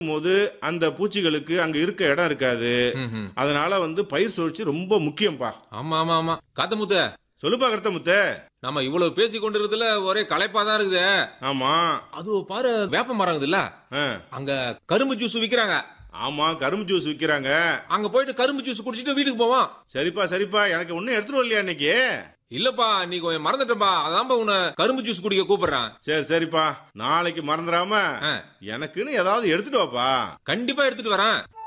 போது அந்த பூச்சிகளுக்கு அங்க இருக்க இடம் இருக்காது ம்ஹும். அதனால வந்து பயிர் சுழற்சி ரொம்ப முக்கியம்ப்பா ஆமா ஆமா ஆமா காத்தமுத்த சொல்லுப்பா கருத்த முத்த நம்ம இவ்வளவு பேசி கொண்டிருக்கிறதுல ஒரே களைப்பா தான் இருக்குது ஆமா அது பாரு வேப்ப மரம் இருக்குதுல்ல ஆ, அங்க கரும்பு ஜூஸ் விக்கிறாங்க ஆமா கரும்பு ஜூஸ் விக்கிறாங்க அங்க போயிட்டு கரும்பு ஜூஸ் குடிச்சிட்டு வீட்டுக்கு போவான் சரிப்பா சரிப்பா எனக்கு ஒன்னும் எடுத்துட்டு வரலையா இன்னைக்கு இல்லப்பா நீ கொஞ்சம் மறந்துட்டப்பா அதான்ப்பா உன்னை கரும்பு ஜூஸ் குடிக்க கூப்பிடுறேன் சரி சரிப்பா நாளைக்கு மறந்துடாம ஆ, எனக்குன்னு ஏதாவது எடுத்துட்டு வாப்பா கண்டிப்பா எடுத்துட்டு வரேன்